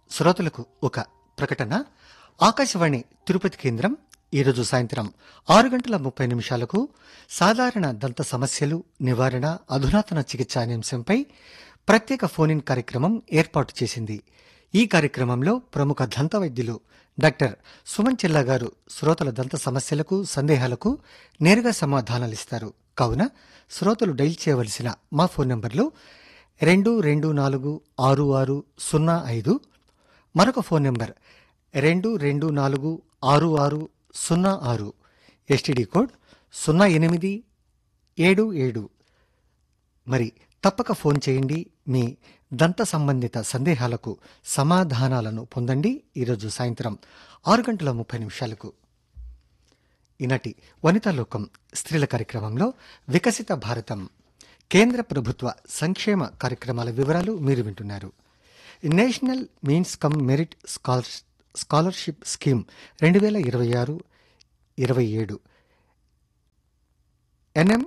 శ్రోతలకు ఒక ప్రకటన ఆకాశవాణి తిరుపతి కేంద్రం ఈరోజు సాయంత్రం ఆరు గంటల ముప్పై నిమిషాలకు సాధారణ దంత సమస్యలు నివారణ అధునాతన చికిత్స అనే అంశంపై ప్రత్యేక ఫోన్ ఇన్ కార్యక్రమం ఏర్పాటు చేసింది ఈ కార్యక్రమంలో ప్రముఖ దంత వైద్యులు డాక్టర్ సుమన్ చెల్లా గారు శ్రోతల దంత సమస్యలకు సందేహాలకు నేరుగా సమాధానాలిస్తారు కావున శ్రోతలు డైల్ చేయవలసిన మా ఫోన్ నంబర్లు రెండు రెండు నాలుగు ఆరు ఆరు సున్నా ఐదు మరొక ఫోన్ నంబర్ రెండు రెండు నాలుగు ఆరు ఆరు సున్నా ఆరు ఎస్టీడీ కోడ్ సున్నా ఎనిమిది ఏడు ఏడు మరి తప్పక ఫోన్ చేయండి మీ దంత సంబంధిత సందేహాలకు సమాధానాలను పొందండి ఈరోజు సాయంత్రం ఆరు గంటల ముప్పై నిమిషాలకు ఈనాటి వనితా లోకం స్త్రీల కార్యక్రమంలో వికసిత భారతం కేంద్ర ప్రభుత్వ సంక్షేమ కార్యక్రమాల వివరాలు మీరు వింటున్నారు national means cum merit scholar scholarship scheme రెండు వేల ఇరవై ఆరు ఇరవై ఏడు ఎన్ఎం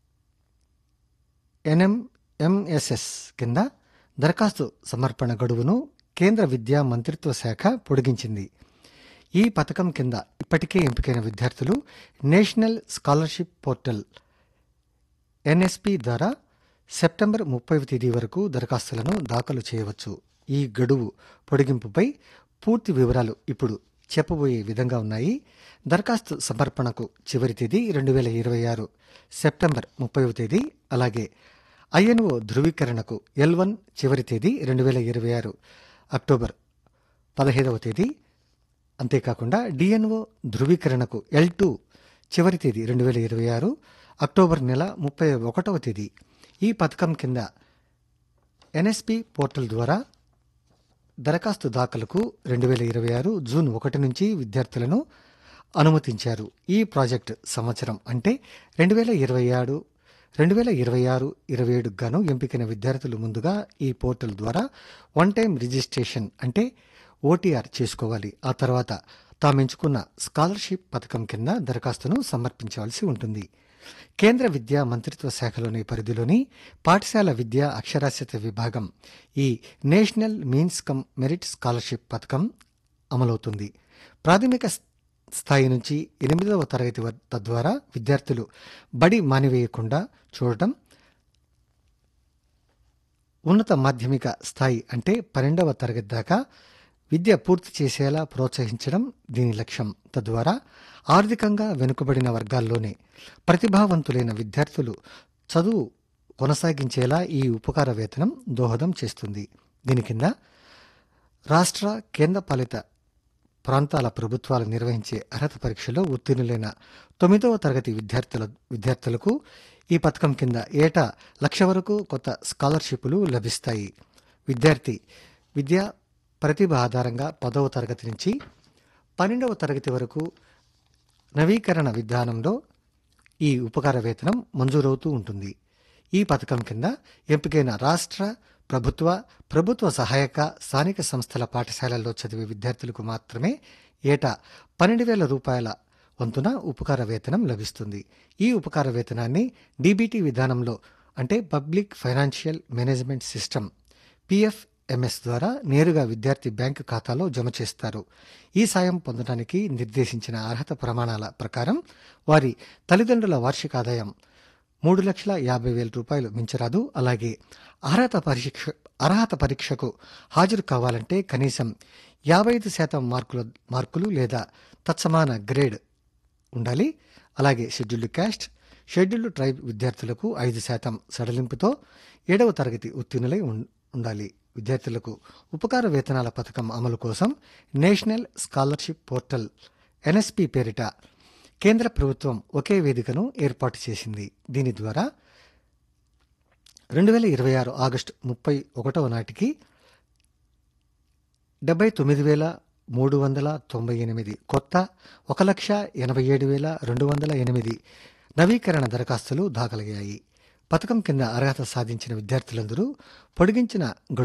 ఎన్ఎంఎంఎస్ఎస్ కింద దరఖాస్తు సమర్పణ గడువును కేంద్ర విద్యా మంత్రిత్వ శాఖ పొడిగించింది ఈ పథకం కింద ఇప్పటికే ఎంపికైన విద్యార్థులు నేషనల్ స్కాలర్షిప్ పోర్టల్ ఎన్ఎస్పి ద్వారా సెప్టెంబర్ ముప్పై తేదీ వరకు దరఖాస్తులను దాఖలు చేయవచ్చు ఈ గడువు పొడిగింపుపై పూర్తి వివరాలు ఇప్పుడు చెప్పబోయే విధంగా ఉన్నాయి దరఖాస్తు సమర్పణకు చివరి తేదీ రెండు వేల ఇరవై ఆరు సెప్టెంబర్ ముప్పైవ తేదీ అలాగే ఐఎన్ఓ ధృవీకరణకు ఎల్ వన్ చివరి తేదీ రెండు వేల ఇరవై ఆరు అక్టోబర్ పదహైదవ తేదీ అంతేకాకుండా డిఎన్ఓ ధృవీకరణకు ఎల్ టూ చివరి తేదీ రెండు వేల ఇరవై ఆరు అక్టోబర్ నెల ముప్పై ఒకటవ తేదీ ఈ పథకం కింద ఎన్ఎస్పి పోర్టల్ ద్వారా దరఖాస్తు దాఖలకు రెండు వేల ఇరవై ఆరు జూన్ ఒకటి నుంచి విద్యార్థులను అనుమతించారు ఈ ప్రాజెక్ట్ సంవత్సరం అంటే రెండు వేల ఇరవై ఆరు రెండు వేల ఇరవై ఆరు ఇరవై ఏడుకు గాను ఎంపికైన విద్యార్థులు ముందుగా ఈ పోర్టల్ ద్వారా వన్ టైం రిజిస్ట్రేషన్ అంటే ఓటీఆర్ చేసుకోవాలి ఆ తర్వాత తాము ఎంచుకున్న స్కాలర్షిప్ పథకం కింద దరఖాస్తును సమర్పించవలసి ఉంటుంది కేంద్ర విద్యా మంత్రిత్వ శాఖలోని పరిధిలోని పాఠశాల విద్యా అక్షరాస్యత విభాగం ఈ national means cum merit scholarship పథకం అమలవుతుంది ప్రాథమిక స్థాయి నుంచి ఎనిమిదవ తరగతి వ- తద్వారా విద్యార్థులు బడి మానివేయకుండా చూడటం ఉన్నత మాధ్యమిక స్థాయి అంటే పన్నెండవ తరగతి దాకా విద్య పూర్తి చేసేలా ప్రోత్సహించడం దీని లక్ష్యం తద్వారా ఆర్థికంగా వెనుకబడిన వర్గాల్లోనే ప్రతిభావంతులైన విద్యార్థులు చదువు కొనసాగించేలా ఈ ఉపకార వేతనం దోహదం చేస్తుంది దీని కింద రాష్ట్ర కేంద్రపాలిత ప్రాంతాల ప్రభుత్వాలు నిర్వహించే అర్హత పరీక్షలో ఉత్తీర్ణులైన తొమ్మిదవ తరగతి విద్యార్థుల విద్యార్థులకు ఈ పథకం కింద ఏటా లక్ష వరకు కొత్త స్కాలర్షిప్లు లభిస్తాయి విద్యార్థి విద్యా ప్రతిభ ఆధారంగా పదవ తరగతి నుంచి పన్నెండవ తరగతి వరకు నవీకరణ విధానంలో ఈ ఉపకార వేతనం మంజూరవుతూ ఉంటుంది ఈ పథకం కింద ఎంపికైన రాష్ట్ర ప్రభుత్వ ప్రభుత్వ సహాయక స్థానిక సంస్థల పాఠశాలల్లో చదివే విద్యార్థులకు మాత్రమే ఏటా పన్నెండు వేల రూపాయల వంతున ఉపకార వేతనం లభిస్తుంది ఈ ఉపకార వేతనాన్ని డీబీటీ విధానంలో అంటే public financial management system PFMS ద్వారా నేరుగా విద్యార్థి బ్యాంకు ఖాతాలో జమ చేస్తారు ఈ సాయం పొందడానికి నిర్దేశించిన అర్హత ప్రమాణాల ప్రకారం వారి తల్లిదండ్రుల వార్షిక ఆదాయం మూడు లక్షల యాభై వేల రూపాయలు మించరాదు అలాగే అర్హత పరీక్ష అర్హత పరీక్షకు హాజరు కావాలంటే కనీసం యాభై ఐదు శాతం మార్కుల మార్కులు లేదా తత్సమాన గ్రేడ్ ఉండాలి అలాగే షెడ్యూల్డ్ క్యాస్ట్ షెడ్యూల్డ్ ట్రైబ్ విద్యార్థులకు ఐదు శాతం సడలింపుతో ఏడవ తరగతి ఉత్తీర్ణులై ఉం- ఉండాలి విద్యార్థులకు ఉపకార వేతనాల పథకం అమలు కోసం నేషనల్ స్కాలర్షిప్ పోర్టల్ ఎన్ఎస్పి పేరిట కేంద్ర ప్రభుత్వం ఒకే వేదికను ఏర్పాటు చేసింది దీని ద్వారా రెండు వేల ఇరవై ఆరు ఆగస్టు ముప్పై ఒకటవ నాటికి డెబ్బై తొమ్మిది వేల మూడు వందల తొంభై ఎనిమిది కొత్త ఒక లక్ష ఎనభై ఏడు వేల రెండు వందల ఎనిమిది నవీకరణ దరఖాస్తులు దాఖలయ్యాయి పథకం కింద అర్హత సాధించిన విద్యార్థులందరూ పొడిగించిన